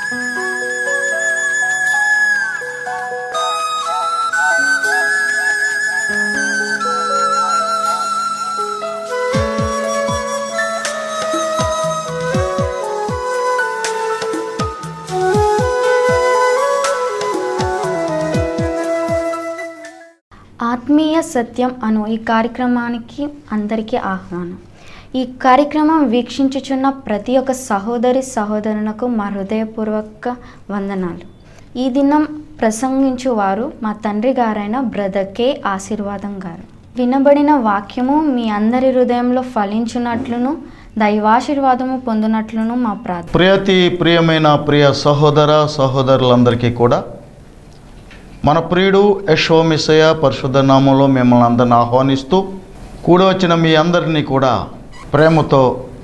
ఆత్మీయ సత్యం అను ఈ కార్యక్రమానికి అందరికీ ఆహ్వానం ఈ కార్యక్రమం వీక్షించుచున్న ప్రతి ఒక్క సహోదరి సహోదరునకు మా హృదయపూర్వక వందనాలు ఈ దినం ప్రసంగించు వారు మా తండ్రి గారైన బ్రదర్ కే ఆశీర్వాదం గారు వినబడిన వాక్యము మీ అందరి హృదయంలో ఫలించున్నట్లును దైవాశీర్వాదము పొందినట్లును మా ప్రార్థన ప్రియతి ప్రియమైన ప్రియ సహోదర సహోదరులందరికీ కూడా మన ప్రియుడు యశోమిసయ పరిశుద్ధ నామంలో మిమ్మల్ని అందరిని ఆహ్వానిస్తూ కూడి వచ్చిన మీ అందరినీ కూడా ప్రేమతో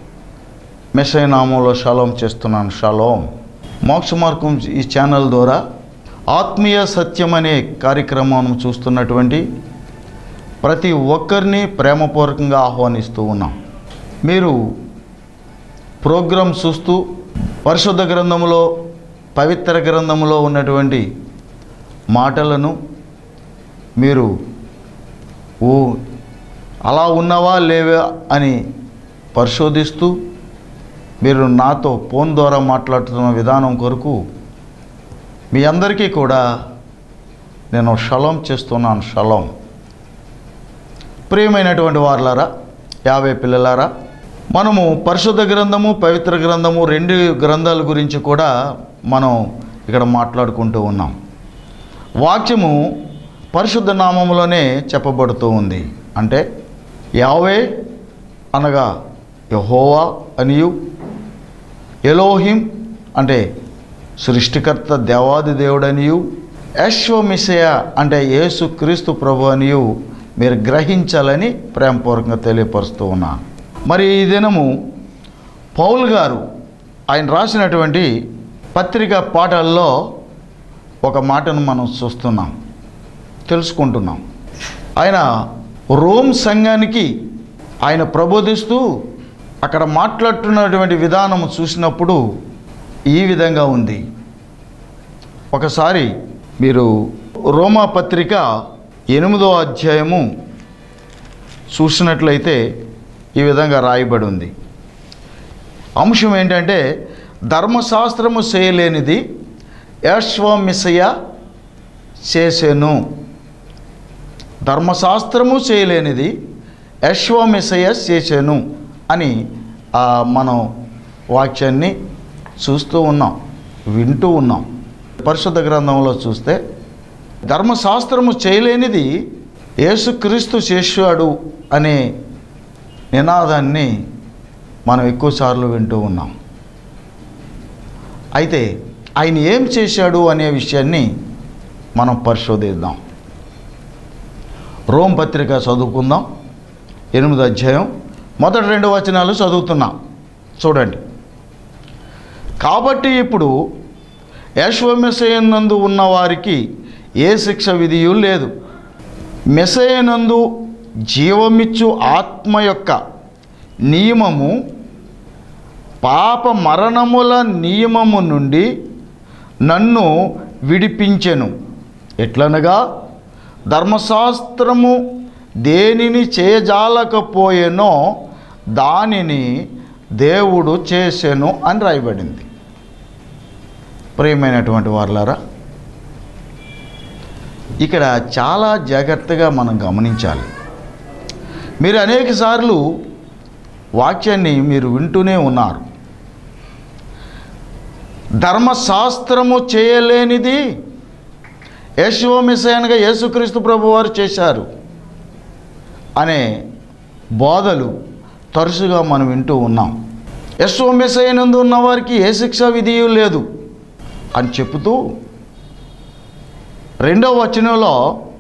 మెసయ నామంలో షాలోం చేస్తున్నాను షాలోం మోక్ష మార్గం ఈ ఛానల్ ద్వారా ఆత్మీయ సత్యం అనే కార్యక్రమం చూస్తున్నటువంటి ప్రతి ఒక్కరిని ప్రేమపూర్వకంగా ఆహ్వానిస్తూ ఉన్నాం మీరు ప్రోగ్రాం చూస్తూ పరిశుద్ధ గ్రంథములో పవిత్ర గ్రంథములో ఉన్నటువంటి మాటలను మీరు ఓ అలా ఉన్నావా లేవా అని పరిశోధిస్తూ మీరు నాతో ఫోన్ ద్వారా మాట్లాడుతున్న విధానం కొరకు మీ అందరికీ కూడా నేను షలోం చేస్తున్నాను షలోం ప్రియమైనటువంటి వారులారా యాభై పిల్లలారా మనము పరిశుద్ధ గ్రంథము పవిత్ర గ్రంథము రెండు గ్రంథాల గురించి కూడా మనం ఇక్కడ మాట్లాడుకుంటూ ఉన్నాం వాక్యము పరిశుద్ధ నామములోనే చెప్పబడుతూ ఉంది అంటే యావే అనగా యహోవా అనియు ఎలోహిం అంటే సృష్టికర్త దేవాది దేవుడనియు యశ్వమిషయ అంటే యేసు క్రీస్తు ప్రభు అనియు మీరు గ్రహించాలని ప్రేమపూర్వకంగా తెలియపరుస్తూ ఉన్నాను మరి ఈ దినము పౌల్ గారు ఆయన రాసినటువంటి పత్రిక పాఠాల్లో ఒక మాటను మనం చూస్తున్నాం తెలుసుకుంటున్నాం ఆయన రోమ్ సంఘానికి ఆయన ప్రబోధిస్తూ అక్కడ మాట్లాడుతున్నటువంటి విధానం చూసినప్పుడు ఈ విధంగా ఉంది ఒకసారి మీరు రోమా పత్రిక ఎనిమిదో అధ్యాయము చూసినట్లయితే ఈ విధంగా రాయబడి ఉంది అంశం ఏంటంటే ధర్మశాస్త్రము చేయలేనిది యశ్వమిసయ చేసెను ధర్మశాస్త్రము చేయలేనిది యశ్వమిసయ చేసెను అని ఆ, మనం వాక్యాన్ని చూస్తూ ఉన్నాం వింటూ ఉన్నాం పరిశుద్ధ గ్రంథంలో చూస్తే ధర్మశాస్త్రము చేయలేనిది యేసుక్రీస్తు చేశాడు అనే నినాదాన్ని మనం ఎక్కువసార్లు వింటూ ఉన్నాం అయితే ఆయన ఏం చేశాడు అనే విషయాన్ని మనం పరిశోధిద్దాం రోమ్ పత్రిక చదువుకుందాం ఎనిమిది అధ్యాయం మొదటి రెండు వచనాలు చదువుతున్నాం చూడండి కాబట్టి ఇప్పుడు యశ్వమెసయనందు ఉన్న వారికి ఏ శిక్ష విధియు లేదు మెసయనందు జీవమిచ్చు ఆత్మ యొక్క నియమము పాప మరణముల నియమము నుండి నన్ను విడిపించెను ఎట్లనగా ధర్మశాస్త్రము దేనిని చేయజాలకపోయేనో దానిని దేవుడు చేసెను అని రాయబడింది ప్రియమైనటువంటి వారులారా ఇక్కడ చాలా జాగ్రత్తగా మనం గమనించాలి మీరు అనేక సార్లు వాక్యాన్ని మీరు వింటూనే ఉన్నారు ధర్మశాస్త్రము చేయలేనిది యశోమిసయనగా యేసుక్రీస్తు ప్రభు వారు చేశారు అనే బోధలు తరచుగా మనం వింటూ ఉన్నాం యశోమిసయనందు ఉన్న వారికి ఏ శిక్ష విధియు లేదు అని చెబుతూ రెండవ వచనంలో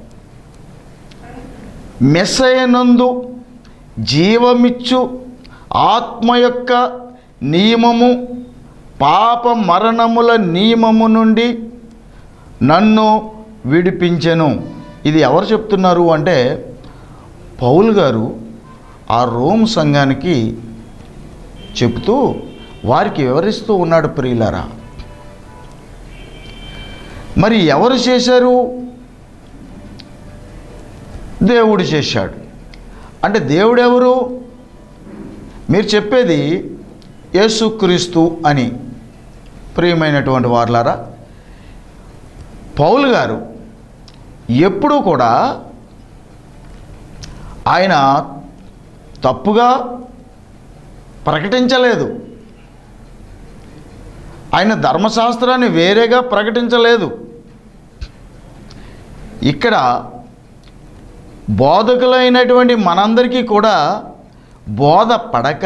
మెస్సయనందు జీవమిచ్చు ఆత్మ యొక్క నియమము పాప మరణముల నియమము నుండి నన్ను విడిపించెను ఇది ఎవరు చెప్తున్నారు అంటే పౌల్ గారు ఆ రోమ్ సంఘానికి చెప్తూ వారికి వివరిస్తూ ఉన్నాడు ప్రియులారా మరి ఎవరు చేశారు దేవుడు చేశాడు అంటే దేవుడు ఎవరు మీరు చెప్పేది యేసుక్రీస్తు అని ప్రియమైనటువంటి వార్లారా పౌలు గారు ఎప్పుడూ కూడా ఆయన తప్పుగా ప్రకటించలేదు ఆయన ధర్మశాస్త్రాన్ని వేరేగా ప్రకటించలేదు ఇక్కడ బోధకులైనటువంటి మనందరికీ కూడా బోధ పడక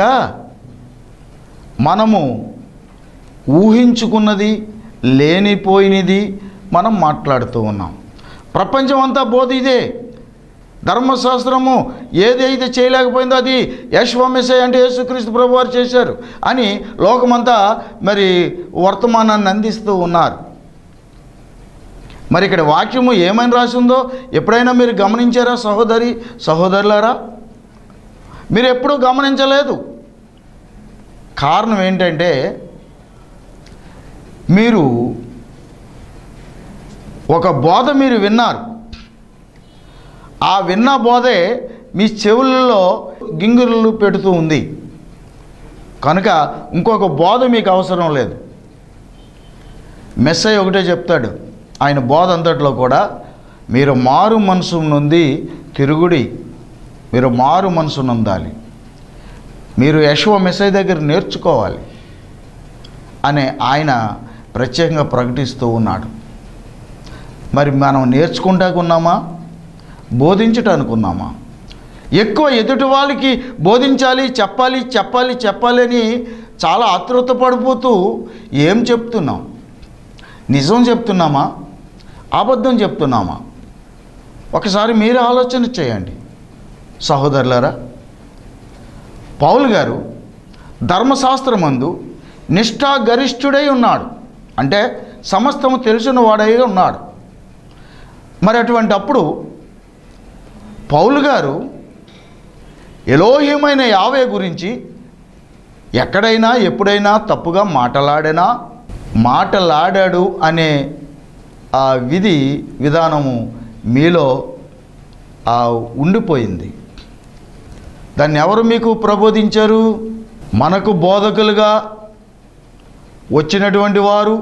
మనము ఊహించుకున్నది లేనిపోయినది మనం మాట్లాడుతూ ఉన్నాం ప్రపంచం అంతా బోధ ఇదే ధర్మశాస్త్రము ఏదైతే చేయలేకపోయిందో అది యశ్వమెసే అంటే యేసుక్రీస్తు ప్రభు వారు చేశారు అని లోకమంతా మరి వర్తమానాన్ని అందిస్తూ ఉన్నారు మరి ఇక్కడ వాక్యము ఏమని రాసిందో ఎప్పుడైనా మీరు గమనించారా సహోదరి సహోదరులారా మీరు ఎప్పుడూ గమనించలేదు కారణం ఏంటంటే మీరు ఒక బోధ మీరు విన్నారు ఆ విన్న బోధే మీ చెవులలో గింగురులు పెడుతూ ఉంది కనుక ఇంకొక బోధ మీకు అవసరం లేదు మెస్సై ఒకటే చెప్తాడు ఆయన బోధ అంతట్లో కూడా మీరు మారు మనసు నుండి తిరుగుడి మీరు మారు మనసు నొందాలి మీరు యశవ మెస్సై దగ్గర నేర్చుకోవాలి అనే ఆయన ప్రత్యేకంగా ప్రకటిస్తూ ఉన్నాడు మరి మనం నేర్చుకుంటాకున్నామా బోధించటానికి ఉన్నామా ఎక్కువ ఎదుటి వాళ్ళకి బోధించాలి చెప్పాలి చెప్పాలి చెప్పాలి అని చాలా ఆతృత పడిపోతూ ఏం చెప్తున్నాం నిజం చెప్తున్నామా అబద్ధం చెప్తున్నామా ఒకసారి మీరు ఆలోచన చేయండి సహోదరులారా పౌలు గారు ధర్మశాస్త్రమందు నిష్ఠాగరిష్ఠుడై ఉన్నాడు అంటే సమస్తము తెలిసిన వాడై ఉన్నాడు మరి అటువంటి అప్పుడు పౌలు గారు ఎలోహ్యమైన యావే గురించి ఎక్కడైనా ఎప్పుడైనా తప్పుగా మాటలాడినా మాటలాడాడు అనే ఆ విధి విధానము మీలో ఆ ఉండిపోయింది దాన్ని ఎవరు మీకు ప్రబోధించారు మనకు బోధకులుగా వచ్చినటువంటి వారు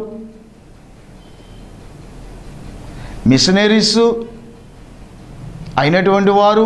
మిషనరీస్ అయినటువంటి వారు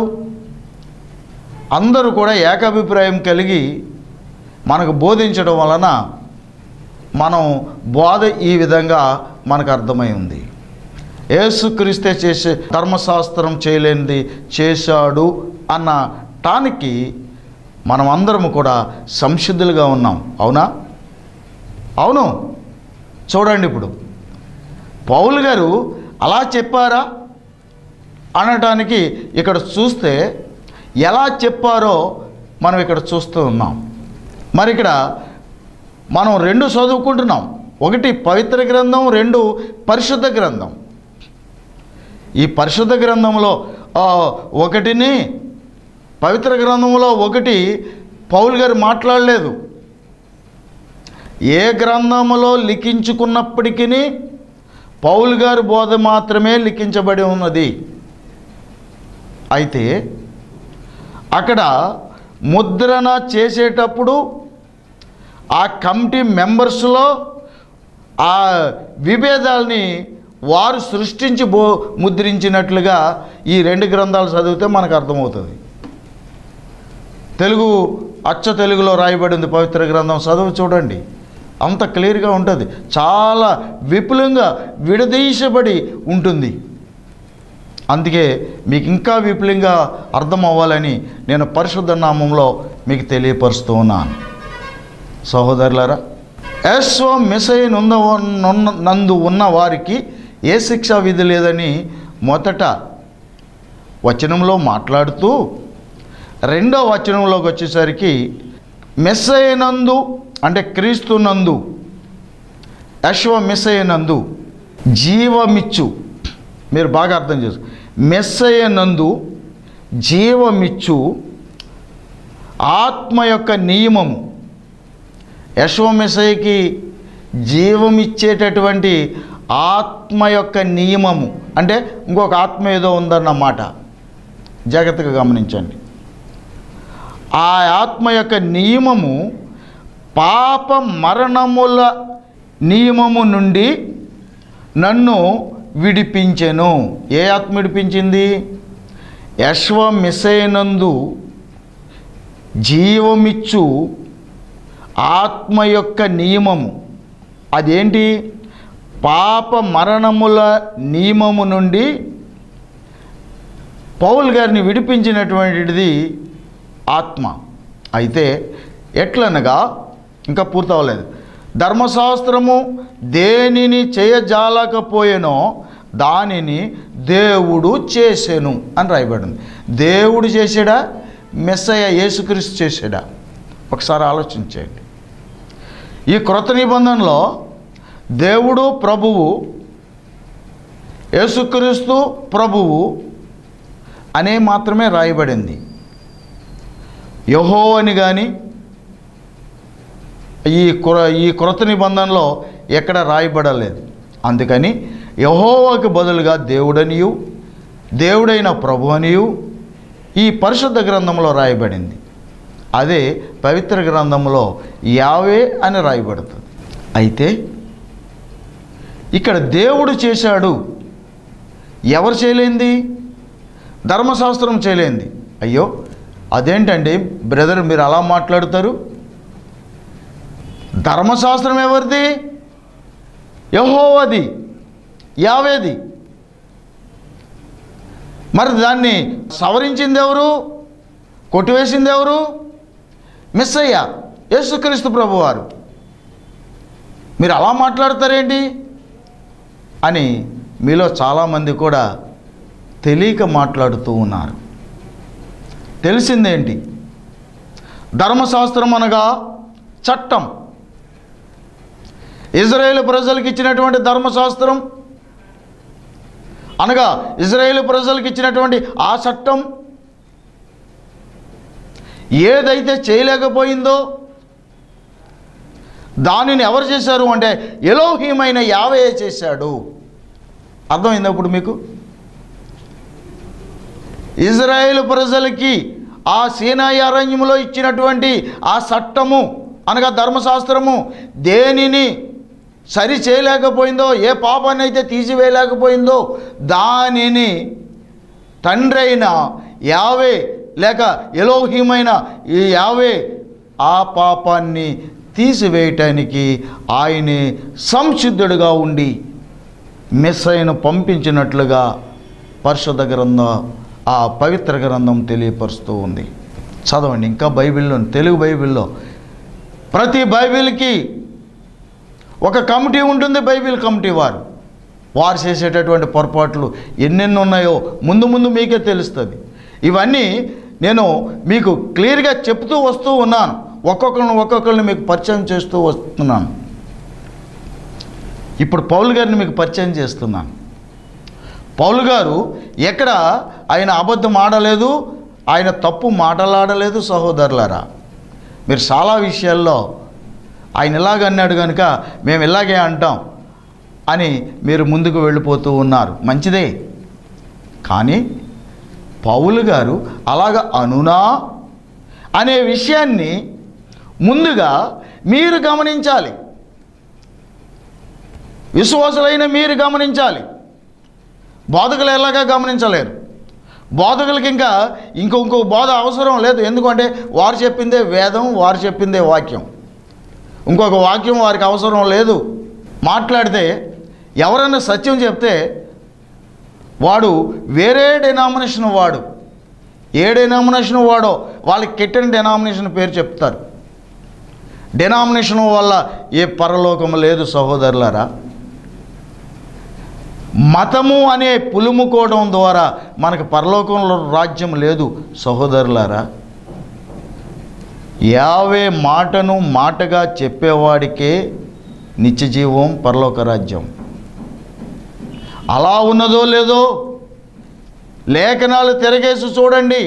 అందరూ కూడా ఏకాభిప్రాయం కలిగి మనకు బోధించడం వలన మనం బోధ ఈ విధంగా మనకు అర్థమై ఉంది యేసుక్రీస్తే చేసే ధర్మశాస్త్రం చేయలేనిది చేశాడు అన్న టానికి మనం అందరము కూడా సంసిద్ధులుగా ఉన్నాం అవునా అవును చూడండి ఇప్పుడు పౌలు గారు అలా చెప్పారా అనటానికి ఇక్కడ చూస్తే ఎలా చెప్పారో మనం ఇక్కడ చూస్తూ ఉన్నాం మరి ఇక్కడ మనం రెండు చదువుకుంటున్నాం ఒకటి పవిత్ర గ్రంథం రెండు పరిశుద్ధ గ్రంథం ఈ పరిశుద్ధ గ్రంథంలో ఆ, ఒకటిని పవిత్ర గ్రంథంలో ఒకటి పౌలు గారు మాట్లాడలేదు ఏ గ్రంథములో లిఖించుకున్నప్పటికీ పౌలు గారి బోధ మాత్రమే లిఖించబడి ఉన్నది అయితే అక్కడ ముద్రణ చేసేటప్పుడు ఆ కమిటీ మెంబర్స్లో ఆ విభేదాల్ని వారు సృష్టించి బో ముద్రించినట్లుగా ఈ రెండు గ్రంథాలు చదివితే మనకు అర్థమవుతుంది తెలుగు అచ్చ తెలుగులో రాయబడింది పవిత్ర గ్రంథం చదువు చూడండి అంత క్లియర్గా ఉంటుంది చాలా విపులంగా విడదీసబడి ఉంటుంది అందుకే మీకు ఇంకా విపులంగా అర్థం అవ్వాలని నేను పరిశుద్ధ నామంలో మీకు తెలియపరుస్తూ ఉన్నాను సహోదరులారా యశ్వ మిసై నుంద నందు ఉన్న వారికి ఏ శిక్షా విధి లేదని మొదట వచనంలో మాట్లాడుతూ రెండో వచనంలోకి వచ్చేసరికి మెస్సైనందు అంటే క్రీస్తు నందు యశ్వ మెస్సైనందు జీవమిచ్చు మీరు బాగా అర్థం చేసుకో మెస్సయ్యనందు జీవమిచ్చు ఆత్మ యొక్క నియమము యశ్వమెసయ్యకి జీవమిచ్చేటటువంటి ఆత్మ యొక్క నియమము అంటే ఇంకొక ఆత్మ ఏదో ఉందన్నమాట జాగ్రత్తగా గమనించండి ఆ ఆత్మ యొక్క నియమము పాప మరణముల నియమము నుండి నన్ను విడిపించెను ఏ ఆత్మ విడిపించింది యశ్వమిసైనందు జీవమిచ్చు ఆత్మ యొక్క నియమము అదేంటి పాప మరణముల నియమము నుండి పౌల్ గారిని విడిపించినటువంటిది ఆత్మ అయితే ఎట్లనగా ఇంకా పూర్తవలేదు ధర్మశాస్త్రము దేనిని చేయజాలకపోయేనో దానిని దేవుడు చేసెను అని రాయబడింది దేవుడు చేసాడా మెస్సయ్య యేసుక్రీస్తు చేసాడా ఒకసారి ఆలోచించేయండి ఈ క్రొత్త నిబంధనలో దేవుడు ప్రభువు యేసుక్రీస్తు ప్రభువు అనే మాత్రమే రాయబడింది యహో అని కానీ ఈ క్రొ ఈ క్రొత్త నిబంధనలో ఎక్కడ రాయబడలేదు అందుకని యహోవాకి బదులుగా దేవుడనియు దేవుడైన ప్రభు అనియు ఈ పరిశుద్ధ గ్రంథంలో రాయబడింది అదే పవిత్ర గ్రంథంలో యావే అని రాయబడుతుంది అయితే ఇక్కడ దేవుడు చేశాడు ఎవరు చేయలేంది ధర్మశాస్త్రం చేయలేంది అయ్యో అదేంటండి బ్రదర్ మీరు అలా మాట్లాడుతారు ధర్మశాస్త్రం ఎవరిది యహోవది యావేది మరి దాన్ని సవరించింది ఎవరు కొట్టివేసింది ఎవరు మిస్ అయ్యా యేసుక్రీస్తు ప్రభువారు మీరు అలా మాట్లాడతారేంటి అని మీలో చాలామంది కూడా తెలియక మాట్లాడుతూ ఉన్నారు తెలిసిందేంటి ధర్మశాస్త్రం అనగా చట్టం ఇజ్రాయేల్ ప్రజలకు ఇచ్చినటువంటి ధర్మశాస్త్రం అనగా ఇజ్రాయేల్ ప్రజలకు ఇచ్చినటువంటి ఆ చట్టం ఏదైతే చేయలేకపోయిందో దానిని ఎవరు చేశారు అంటే ఎలోహీమైన యావే చేశాడు అర్థమైంది అప్పుడు మీకు ఇజ్రాయేల్ ప్రజలకి ఆ సీనాయి అరణ్యంలో ఇచ్చినటువంటి ఆ చట్టము అనగా ధర్మశాస్త్రము దేనిని సరి చేయలేకపోయిందో ఏ పాపాన్ని అయితే తీసివేయలేకపోయిందో దానిని తండ్రి అయిన యావే లేక ఎలోహీమైన ఈ యావే ఆ పాపాన్ని తీసివేయటానికి ఆయనే సంసిద్ధుడుగా ఉండి మెస్సైను పంపించినట్లుగా పరిశుద్ధ గ్రంథం ఆ పవిత్ర గ్రంథం తెలియపరుస్తూ ఉంది చదవండి ఇంకా బైబిల్లో తెలుగు బైబిల్లో ప్రతి బైబిల్కి ఒక కమిటీ ఉంటుంది బైబిల్ కమిటీ వారు వారు చేసేటటువంటి పొరపాట్లు ఎన్నెన్ని ఉన్నాయో ముందు ముందు మీకే తెలుస్తుంది ఇవన్నీ నేను మీకు క్లియర్గా చెప్తూ వస్తూ ఉన్నాను ఒక్కొక్కరిని ఒక్కొక్కరిని మీకు పరిచయం చేస్తూ వస్తున్నాను ఇప్పుడు పౌల్ గారిని మీకు పరిచయం చేస్తున్నాను పౌలు గారు ఎక్కడ ఆయన అబద్ధం ఆడలేదు ఆయన తప్పు మాటలాడలేదు సహోదరులారా మీరు చాలా విషయాల్లో ఆయన ఇలాగ అన్నాడు కనుక మేము ఇలాగే అంటాం అని మీరు ముందుకు వెళ్ళిపోతూ ఉన్నారు మంచిదే కానీ పౌలు గారు అలాగ అనునా అనే విషయాన్ని ముందుగా మీరు గమనించాలి విశ్వాసులైన మీరు గమనించాలి బోధకులు ఎలాగా గమనించలేరు బోధకులకి ఇంకా ఇంకో ఇంకో బోధ అవసరం లేదు ఎందుకంటే వారు చెప్పిందే వేదం వారు చెప్పిందే వాక్యం ఇంకొక వాక్యం వారికి అవసరం లేదు మాట్లాడితే ఎవరైనా సత్యం చెప్తే వాడు వేరే డెనామినేషన్ వాడు ఏ డెనామినేషన్ వాడో వాళ్ళకి కెట్టిన డెనామినేషన్ పేరు చెప్తారు డెనామినేషన్ వల్ల ఏ పరలోకం లేదు సహోదరులారా మతము అనే పులుముకోవడం ద్వారా మనకు పరలోకంలో రాజ్యం లేదు సహోదరులారా యావే మాటను మాటగా చెప్పేవాడికే నిత్యజీవం పరలోక రాజ్యం అలా ఉన్నదో లేదో లేఖనాలు తిరగేసి చూడండి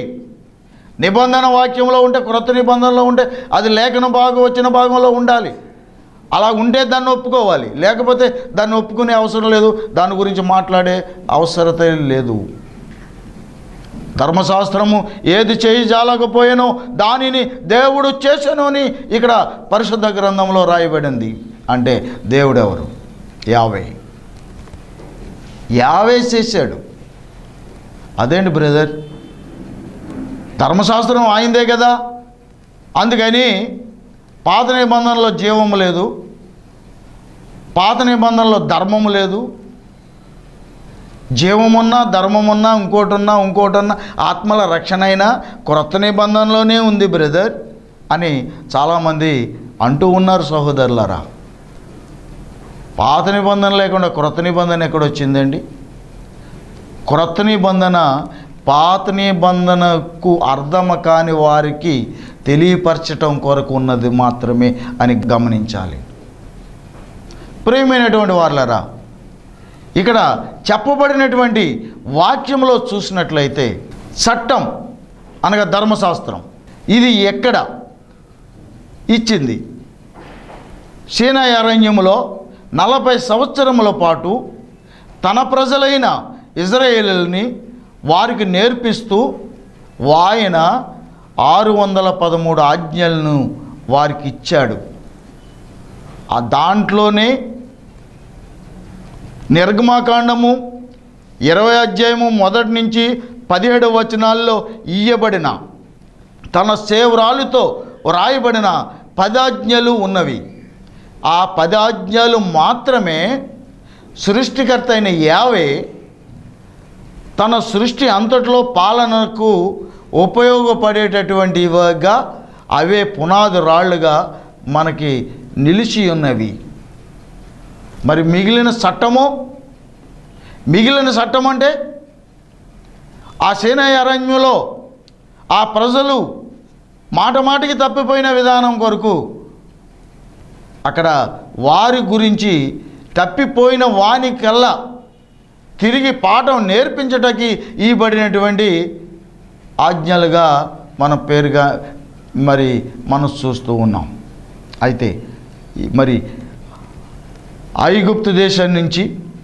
నిబంధన వాక్యంలో ఉంటే క్రొత్త నిబంధనలో ఉంటే అది లేఖన భాగం వచ్చిన భాగంలో ఉండాలి అలా ఉంటే దాన్ని ఒప్పుకోవాలి లేకపోతే దాన్ని ఒప్పుకునే అవసరం లేదు దాని గురించి మాట్లాడే అవసరత లేదు ధర్మశాస్త్రము ఏది చేయి జాలకపోయానో దానిని దేవుడు చేశాను అని ఇక్కడ పరిశుద్ధ గ్రంథంలో రాయబడింది అంటే దేవుడు ఎవరు యావే యావే చేశాడు అదేంటి బ్రదర్ ధర్మశాస్త్రం ఆయిందే కదా అందుకని పాత నిబంధనలో జీవము లేదు పాత నిబంధనలో ధర్మము లేదు జీవమున్నా ధర్మమున్నా ఇంకోటి ఉన్నా ఇంకోటి ఉన్నా ఆత్మల రక్షణ అయినా క్రొత్త నిబంధనలోనే ఉంది బ్రదర్ అని చాలామంది అంటూ ఉన్నారు సహోదరులారా పాత నిబంధన లేకుండా క్రొత్త నిబంధన ఎక్కడొచ్చిందండి క్రొత్త నిబంధన పాత నిబంధనకు అర్థమ కాని వారికి తెలియపరచటం కొరకు ఉన్నది మాత్రమే అని గమనించాలి ప్రియమైనటువంటి వాళ్ళరా ఇక్కడ చెప్పబడినటువంటి వాక్యంలో చూసినట్లయితే చట్టం అనగా ధర్మశాస్త్రం ఇది ఎక్కడ ఇచ్చింది సీనాయి అరణ్యములో నలభై సంవత్సరముల పాటు తన ప్రజలైన ఇజ్రాయేలుని వారికి నేర్పిస్తూ ఆయన ఆరు వందల పదమూడు ఆజ్ఞలను వారికి ఇచ్చాడు ఆ దాంట్లోనే నిర్గమాకాండము ఇరవై అధ్యాయము మొదటి నుంచి పదిహేడు వచనాల్లో ఇయ్యబడిన తన సేవరాలుతో వ్రాయబడిన పదాజ్ఞలు ఉన్నవి ఆ పదాజ్ఞలు మాత్రమే సృష్టికర్త అయిన యావే తన సృష్టి అంతట్లో పాలనకు ఉపయోగపడేటటువంటివిగా అవే పునాది రాళ్ళుగా మనకి నిలిచి ఉన్నవి మరి మిగిలిన చట్టము మిగిలిన చట్టం అంటే ఆ సేనాయ అరణ్యంలో ఆ ప్రజలు మాట మాటికి తప్పిపోయిన విధానం కొరకు అక్కడ వారి గురించి తప్పిపోయిన వానికల్లా తిరిగి పాఠం నేర్పించటానికి ఇవ్వబడినటువంటి ఆజ్ఞలుగా మన పేరుగా మరి మనం చూస్తూ ఉన్నాం అయితే ఈ మరి ఐగుప్తు దేశం నుంచి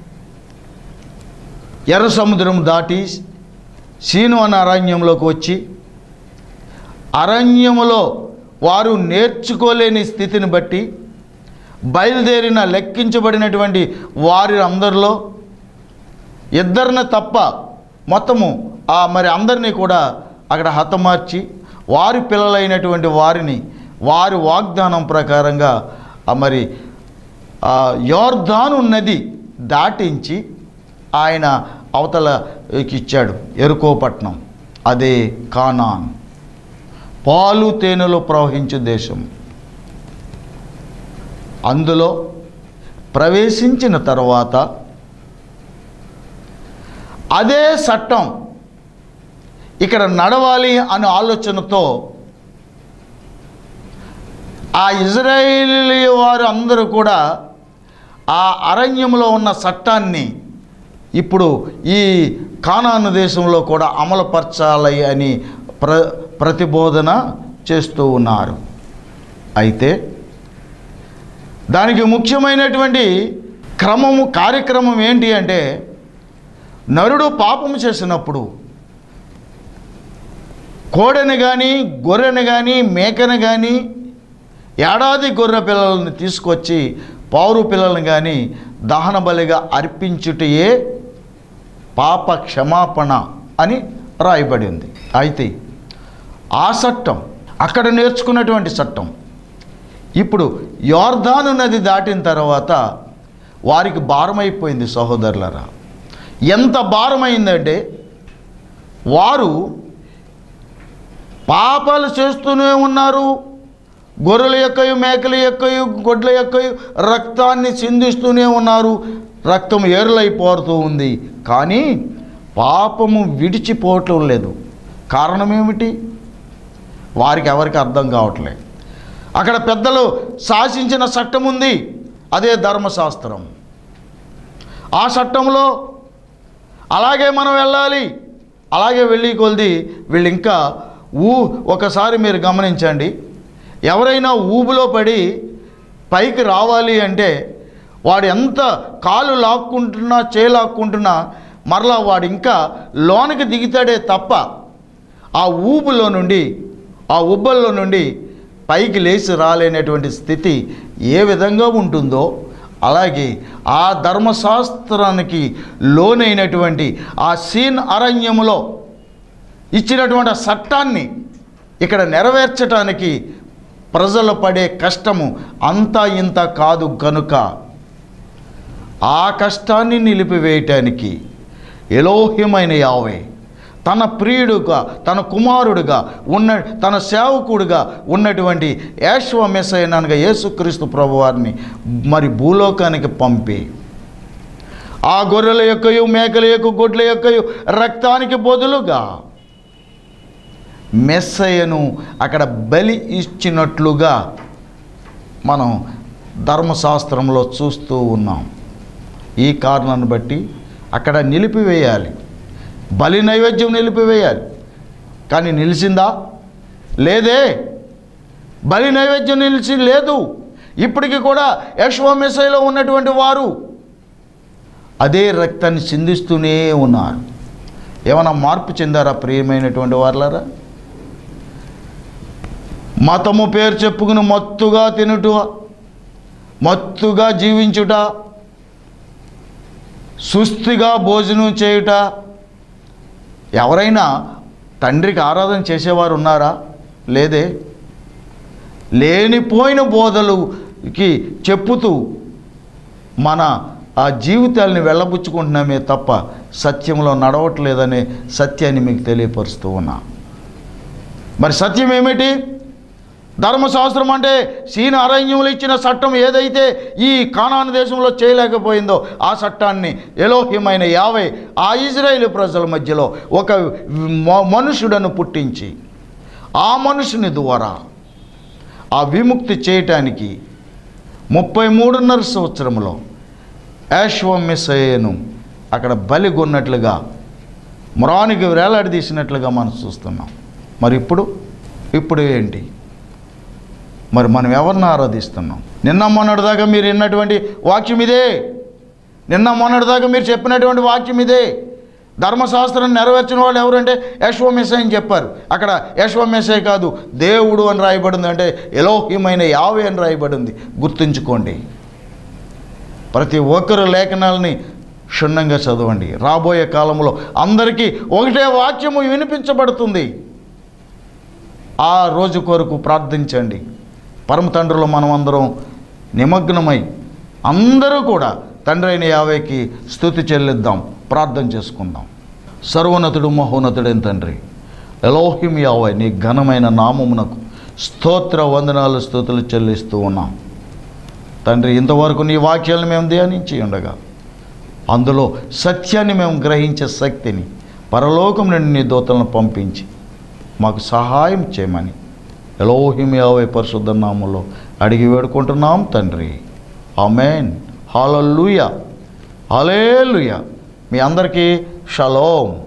ఎర్ర సముద్రం దాటి సీను అన్న అరణ్యంలోకి వచ్చి అరణ్యములో వారు నేర్చుకోలేని స్థితిని బట్టి బయలుదేరిన లెక్కించబడినటువంటి వారి అందరిలో ఇద్దరిని తప్ప మొత్తము ఆ మరి అందరినీ కూడా అక్కడ హతమార్చి వారి పిల్లలైనటువంటి వారిని వారి వాగ్దానం ప్రకారంగా ఆ మరి ఆ యోర్ధాను నది దాటించి ఆయన అవతలకి ఇచ్చాడు ఎరుకోపట్నం అదే కానాన్ పాలు తేనెలు ప్రవహించే దేశం అందులో ప్రవేశించిన తర్వాత అదే చట్టం ఇక్కడ నడవాలి అనే ఆలోచనతో ఆ ఇజ్రాయేలీ వారు అందరూ కూడా ఆ అరణ్యంలో ఉన్న చట్టాన్ని ఇప్పుడు ఈ కానాను దేశంలో కూడా అమలుపరచాలి అని ప్ర ప్రతిబోధన చేస్తూ ఉన్నారు అయితే దానికి ముఖ్యమైనటువంటి క్రమము కార్యక్రమం ఏంటి అంటే నరుడు పాపము చేసినప్పుడు కోడెని కానీ గొర్రెని కానీ మేకని కానీ ఏడాది గొర్రె పిల్లలను తీసుకొచ్చి పౌరు పిల్లలను కానీ దహన బలిగా అర్పించుటయే పాప క్షమాపణ అని రాయబడి ఉంది అయితే ఆ చట్టం అక్కడ నేర్చుకున్నటువంటి చట్టం ఇప్పుడు యోర్ధాను నది దాటిన తర్వాత వారికి భారమైపోయింది సహోదరులరా ఎంత భారమైందంటే వారు పాపాలు చేస్తూనే ఉన్నారు గొర్రెల యొక్కయు మేకల యొక్కయు గొడ్ల యొక్కయు రక్తాన్ని చిందిస్తూనే ఉన్నారు రక్తం ఏరులైపోతూ ఉంది కానీ పాపము విడిచిపోవటం లేదు కారణం ఏమిటి వారికి ఎవరికి అర్థం కావట్లేదు అక్కడ పెద్దలు శాసించిన చట్టం ఉంది అదే ధర్మశాస్త్రం ఆ చట్టంలో అలాగే మనం వెళ్ళాలి అలాగే వెళ్ళి కొలిది వీళ్ళు ఇంకా ఊ ఒకసారి మీరు గమనించండి ఎవరైనా ఊబులో పడి పైకి రావాలి అంటే వాడు ఎంత కాలు లాక్కుంటున్నా చేలాక్కుంటున్నా మరలా వాడు ఇంకా లోనికి దిగుతాడే తప్ప ఆ ఊబులో నుండి ఆ ఉబ్బల్లో నుండి పైకి లేచి రాలేనటువంటి స్థితి ఏ విధంగా ఉంటుందో అలాగే ఆ ధర్మశాస్త్రానికి లోనైనటువంటి ఆ సీన్ అరణ్యములో ఇచ్చినటువంటి ఆ చట్టాన్ని ఇక్కడ నెరవేర్చటానికి ప్రజలు పడే కష్టము అంతా ఇంత కాదు కనుక ఆ కష్టాన్ని నిలిపివేయటానికి ఎలోహ్యమైన యావే తన ప్రియుడుగా తన కుమారుడుగా ఉన్న తన సేవకుడుగా ఉన్నటువంటి యాశ్వమెసైనగా యేసుక్రీస్తు ప్రభువారిని మరి భూలోకానికి పంపి ఆ గొర్రెల యొక్కయు మేకల యొక్క గొడ్ల యొక్కయు రక్తానికి బదులుగా మెస్సయ్యను అక్కడ బలి ఇచ్చినట్లుగా మనం ధర్మశాస్త్రంలో చూస్తూ ఉన్నాం ఈ కారణాన్ని బట్టి అక్కడ నిలిపివేయాలి బలి నైవేద్యం నిలిపివేయాలి కానీ నిలిచిందా లేదే బలి నైవేద్యం నిలిచి లేదు ఇప్పటికి కూడా యశ్వమెసైలో ఉన్నటువంటి వారు అదే రక్తాన్ని చిందిస్తూనే ఉన్నారు ఏమైనా మార్పు చెందారా ప్రియమైనటువంటి వారులారా మతము పేరు చెప్పుకుని మత్తుగా తినుట మత్తుగా జీవించుట సుస్థిగా భోజనం చేయుట ఎవరైనా తండ్రికి ఆరాధన చేసేవారు ఉన్నారా లేదే లేనిపోయిన బోధలుకి చెప్పుతూ మన ఆ జీవితాల్ని వెళ్ళబుచ్చుకుంటున్నామే తప్ప సత్యంలో నడవట్లేదనే సత్యాన్ని మీకు తెలియపరుస్తూ ఉన్నా మరి సత్యం ఏమిటి ధర్మశాస్త్రం అంటే సీన అరణ్యములు ఇచ్చిన చట్టం ఏదైతే ఈ కానాను దేశంలో చేయలేకపోయిందో ఆ చట్టాన్ని ఎలోహ్యమైన యావై ఆ ఇజ్రాయేల్ ప్రజల మధ్యలో ఒక మ- మనుషుడను పుట్టించి ఆ మనుషుని ద్వారా ఆ విముక్తి చేయటానికి ముప్పై మూడున్నర సంవత్సరంలో యాశ్వమిసయను అక్కడ బలిగొన్నట్లుగా మ్రానికి వేలాడదీసినట్లుగా మనం చూస్తున్నాం మరి ఇప్పుడు ఇప్పుడు ఏంటి మరి మనం ఎవరిని ఆరాధిస్తున్నాం నిన్న మొన్నటిదాకా మీరు విన్నటువంటి వాక్యం ఇదే నిన్న మొన్నటిదాకా మీరు చెప్పినటువంటి వాక్యం ఇదే ధర్మశాస్త్రం నెరవేర్చిన వాళ్ళు ఎవరంటే యశ్వమెసై అని చెప్పారు అక్కడ యశ్వమెసై కాదు దేవుడు అని రాయబడింది అంటే ఎలోహ్యమైన యావే అని రాయబడింది గుర్తుంచుకోండి ప్రతి ఒక్కరు లేఖనాలని క్షుణ్ణంగా చదవండి రాబోయే కాలంలో అందరికీ ఒకటే వాక్యము వినిపించబడుతుంది ఆ రోజు కొరకు ప్రార్థించండి పరమ తండ్రులు మనం అందరం నిమగ్నమై అందరూ కూడా తండ్రి అయిన యావేకి స్థుతి చెల్లిద్దాం ప్రార్థన చేసుకుందాం సర్వోన్నతుడు మహోన్నతుడైన తండ్రి ఎలోహిం యావై నీ ఘనమైన నామమునకు స్తోత్ర వందనాలు స్థుతులు చెల్లిస్తూ ఉన్నాం తండ్రి ఇంతవరకు నీ వాక్యాలను మేము ధ్యానించి ఉండగా అందులో సత్యాన్ని మేము గ్రహించే శక్తిని పరలోకం నుండి నీ దూతలను పంపించి మాకు సహాయం చేయమని ఎలోహిం యావై పరిశుద్ధ నామంలో అడిగి వేడుకుంటున్నాం తండ్రి ఆమెన్ హాలూయ హాలేలుయ మీ అందరికీ షలోం